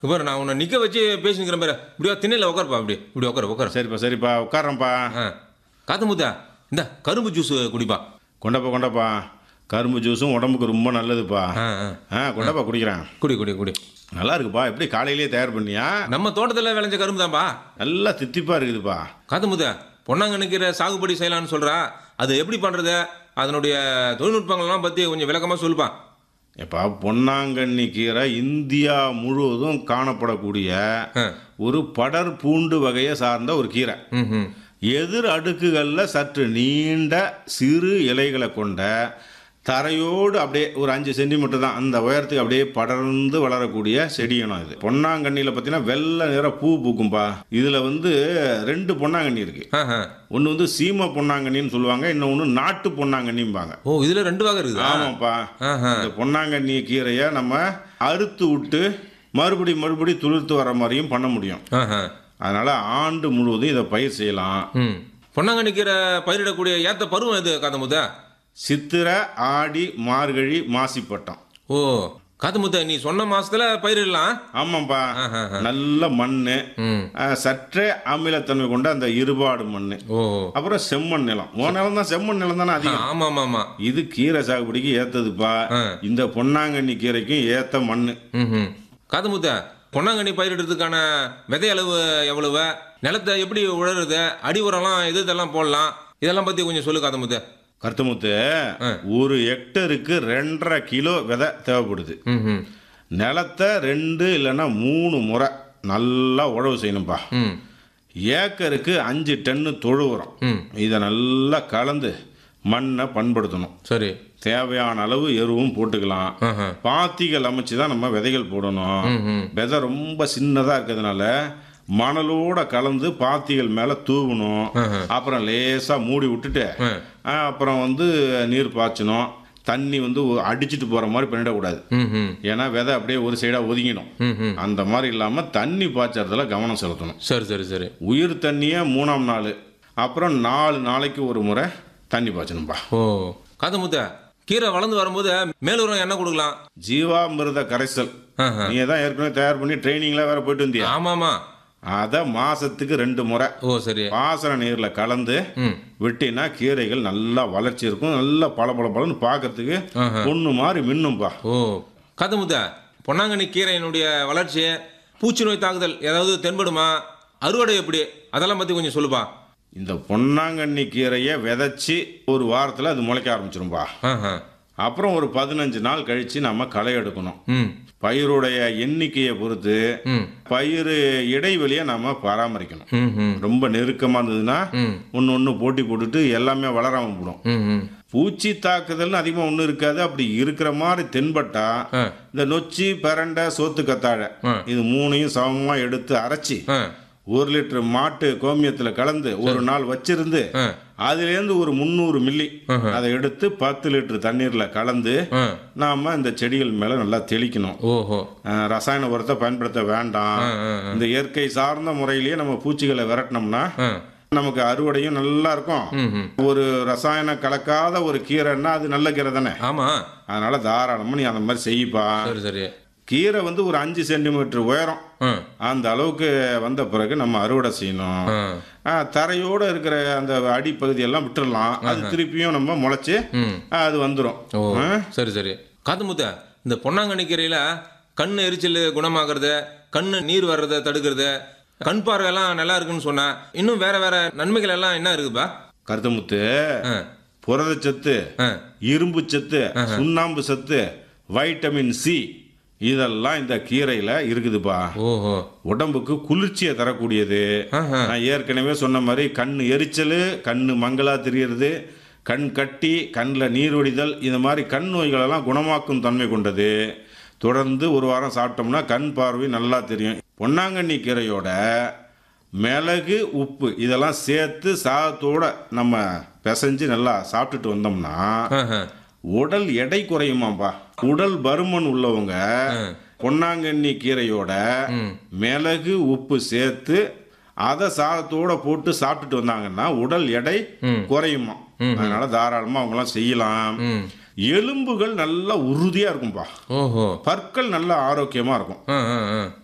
பாரு நான் உன்னை நிக்க வச்சு பேசிக்கிறேன் பாரு இப்படியா திண்ணையில உட்காருப்பா அப்படி இப்படி உட்காரு உட்காரு சரிப்பா சரிப்பா உட்காரம்ப்பா ஆ காத்து முத்தா இந்த கரும்பு ஜூஸ் குடிப்பா கொண்டப்பா கொண்டப்பா கரும்பு ஜூஸும் உடம்புக்கு ரொம்ப நல்லதுப்பா ஆ ஆ ஆ கொண்டப்பா குடிக்கிறேன் குடி குடி குடி நல்லா இருக்குப்பா எப்படி காலையிலேயே தயார் பண்ணியா நம்ம தோட்டத்தில் விளைஞ்ச கரும்பு தான்ப்பா நல்லா தித்திப்பா இருக்குதுப்பா காத்து முத்தா பொன்னாங்கண்ணிக்கிற சாகுபடி செய்யலாம்னு சொல்றா அது எப்படி பண்றது அதனுடைய தொழில்நுட்பங்கள்லாம் பத்தி கொஞ்சம் விளக்கமா சொல்லுப்பா எப்பா பொன்னாங்கண்ணி கீரை இந்தியா முழுவதும் காணப்படக்கூடிய ஆ. ஒரு படர் பூண்டு வகையை சார்ந்த ஒரு கீரை ம் ம் எதிர் அடுக்குகளில் சற்று நீண்ட சிறு இலைகளை கொண்ட தரையோடு அப்படியே ஒரு அஞ்சு சென்டிமீட்டர் தான் அந்த உயரத்துக்கு அப்படியே படர்ந்து வளரக்கூடிய செடியணும் இது பொன்னாங்கண்ணியில் பார்த்தீங்கன்னா வெள்ளை நிற பூ பூக்கும்பா இதில் வந்து ரெண்டு பொன்னாங்கண்ணி இருக்கு ஆ ஆ ஒன்று வந்து சீம பொன்னாங்கண்ணின்னு சொல்லுவாங்க இன்னொன்று நாட்டு பொன்னாங்கண்ணிம்பாங்க ஓ இதுல ரெண்டு வகை இருக்குதா ஆமாப்பா ஆஹா இந்த பொன்னாங்கண்ணி கீரையை நம்ம அறுத்து விட்டு மறுபடி மறுபடி துளிர்த்து வர மாதிரியும் பண்ண முடியும் ஆஹா அதனால ஆண்டு முழுவதும் இதை பயிர் செய்யலாம் ம் பொன்னாங்கண்ணிக்கிற பயிரிடக்கூடிய ஏத்த பருவம் எது காத்து முத்தா சித்திரை ஆடி மார்கழி மாசிப்பட்டம் ஓ காத்து முத்தா நீ சொன்ன மாசத்துல பயிரிடலாம் ஆமாப்பா ஆஹா நல்ல மண் ம் சற்றே அமிலத்தன்மை கொண்ட அந்த இருபாடு மண் ஓ அப்புறம் செம்மண் நிலம் உன் நிலம் தான் செம்மண் நிலம் தானே அதிகம் ஆமா ஆமா ஆமா இது கீரை சாகுபடிக்கு ஏத்ததுப்பா ஆ. இந்த பொன்னாங்கண்ணி கீரைக்கும் ஏத்த மண் ம் காத்து முத்தா பொன்னாங்கண்ணி பயிரிடுறதுக்கான விதை அளவு எவ்வளவு நிலத்தை எப்படி உழறது அடி உரம்லாம் எது இதெல்லாம் போடலாம் இதெல்லாம் பத்தி கொஞ்சம் சொல்லு காத்து முத்தா கருத்துமுத்து ஆ. ஒரு ஹெக்டருக்கு ரெண்டரை கிலோ விதை தேவைப்படுது ம் ம் நிலத்தை ரெண்டு இல்லைன்னா மூணு முறை நல்லா உழவு செய்யணும்ப்பா ம் ஏக்கருக்கு அஞ்சு டன்னு தொழு உரம் ம் இதை நல்லா கலந்து மண்ணை பண்படுத்தணும் சரி தேவையான அளவு எருவும் போட்டுக்கலாம் ஆஹா பாத்திகள் அமைச்சு தான் நம்ம விதைகள் போடணும் ம் ம் விதை ரொம்ப சின்னதாக இருக்கிறதுனால மணலோட கலந்து பாத்திகள் மேலே தூவணும் ஆஹா. அப்புறம் லேசாக மூடி விட்டுட்டு ஆ. ஆ, அப்புறம் வந்து நீர் பாய்ச்சணும் தண்ணி வந்து ஒ- அடிச்சிட்டு போகிற மாதிரி பண்ணிடக்கூடாது ம் ம் ஏன்னா விதை அப்படியே ஒரு சைடாக ஒதுங்கிடும் ம் ம் அந்த மாதிரி இல்லாமல் தண்ணி பாய்ச்சறதுல கவனம் செலுத்தணும் சரி சரி சரி உயிர் தண்ணியை மூணாம் நாள் அப்புறம் நாலு நாளைக்கு ஒரு முறை தண்ணி பாய்ச்சணும்பா ஓ காத்து முத்தா கீரை வளர்ந்து வரும்போது மேலுரம் என்ன கொடுக்கலாம் ஜீவாமிர்த கரைசல் ஆஹா. நீ தான் ஏற்கனவே தயார் பண்ணி ட்ரைனிங்ல வேற போயிட்டு வந்தியா ஆமா ஆமா அதை மாசத்துக்கு ரெண்டு முறை ஓ சரி பாசன நீர்ல கலந்து ம் விட்டினா கீரைகள் நல்லா வளர்ச்சி இருக்கும் நல்லா பல பல பலன்னு பார்க்கறதுக்கு ஆஹா. பொண்ணு மாதிரி மின்னும்பா ஓ காத்து முத்தா பொன்னாங்கண்ணி கீரையினுடைய வளர்ச்சி பூச்சி நோய் தாக்குதல் ஏதாவது தென்படுமா அறுவடை எப்படி அதெல்லாம் பத்தி கொஞ்சம் சொல்லுப்பா இந்த பொன்னாங்கண்ணி கீரையை விதைச்சி ஒரு வாரத்தில் அது முளைக்க ஆரம்பிச்சிரும்பா ஆஹா அப்புறம் ஒரு பதினஞ்சு நாள் கழிச்சு நம்ம களை எடுக்கணும் ம் பயிருடைய எண்ணிக்கையை பொறுத்து ம் பயிர் இடைவெளியை நம்ம பராமரிக்கணும் ம் ம் ரொம்ப நெருக்கமாக இருந்ததுன்னா ம் ஒன்று ஒன்று போட்டி போட்டுட்டு எல்லாமே வளராமல் போடும் ம் ம் பூச்சி தாக்குதல்னு அதிகமாக ஒன்றும் இருக்காது அப்படி இருக்கிற மாதிரி தென்பட்டா ஆ இந்த நொச்சி பரண்டை சோத்து கத்தாழை ஆ. இது மூணையும் சமமாக எடுத்து அரைச்சி ஆ ஒரு லிட்டர் மாட்டு கோமியத்தில் கலந்து ஒரு நாள் வச்சிருந்து ஆ அதுலேருந்து ஒரு முந்நூறு மில்லி ஆஹா. அதை எடுத்து பத்து லிட்டர் தண்ணீரில் கலந்து ஆ நாம் இந்த செடிகள் மேலே நல்லா தெளிக்கணும் ஓஹோ அஹ், ரசாயன உரத்தை பயன்படுத்த வேண்டாம் ஆ ஆ ஆ. இந்த இயற்கை சார்ந்த முறையிலேயே நம்ம பூச்சிகளை விரட்டினோம்னா ஆ நமக்கு அறுவடையும் நல்லா இருக்கும் ம் ம் ஒரு ரசாயன கலக்காத ஒரு கீரைன்னா அது நல்ல கீரை தானே ஆமா அதனால தாராளமாக நீ அந்த மாதிரி செய்ப்பா சரி சரி கீரை வந்து ஒரு அஞ்சு சென்டிமீட்டர் உயரம் ஆ அந்த அளவுக்கு வந்த பிறகு நம்ம அறுவடை செய்யணும் ஆ ஆ, தரையோட இருக்கிற அந்த அடிப்பகுதியெல்லாம் விட்டுறலாம் அது திருப்பியும் நம்ம முளைச்சி ம் அது வந்துடும் ஓ சரி சரி காத்து முத்த இந்த பொன்னாங்கண்ணி கீரையில கண் எரிச்சல் குணமாகிறது கண்ணு நீர் வர்றதை தடுக்கிறது கண் பார்வையெல்லாம் நல்லா இருக்குன்னு சொன்னா இன்னும் வேற வேற நன்மைகள் எல்லாம் என்ன இருக்குப்பா கருத்தமுத்து ஆ புரதச்சத்து ஆ இரும்பு சத்து சுண்ணாம்பு சத்து வைட்டமின் சி இதெல்லாம் இந்த கீரையில் இருக்குதுப்பா ஓஹோ உடம்புக்கு குளிர்ச்சியை தரக்கூடியது ஆஹா. நான் ஏற்கனவே சொன்ன மாதிரி கண் எரிச்சல் கண் மங்களா தெரியறது கண் கட்டி கண்ணில் நீர் வடிதல் இந்த மாதிரி கண் நோய்களெல்லாம் குணமாக்கும் தன்மை கொண்டது தொடர்ந்து ஒரு வாரம் சாப்பிட்டோம்னா கண் பார்வை நல்லா தெரியும் பொன்னாங்கண்ணி கீரையோட மிளகு உப்பு இதெல்லாம் சேர்த்து சாதத்தோட நம்ம பிசைஞ்சு நல்லா சாப்பிட்டுட்டு வந்தோம்னா ஆஹா. உடல் எடை குறையுமாப்பா உடல் பருமன் உள்ளவங்க பொன்னாங்கண்ணி கீரையோட ம். மிளகு உப்பு சேர்த்து அதை சாதத்தோட போட்டு சாப்பிட்டுட்டு வந்தாங்கன்னா உடல் எடை ம். குறையுமா அதனால தாராளமா அவங்களாம் செய்யலாம் ம் எலும்புகள் நல்லா உறுதியா இருக்கும்பா ஓஹோ பற்கள் நல்லா ஆரோக்கியமா இருக்கும் ஆ ஆ ஆ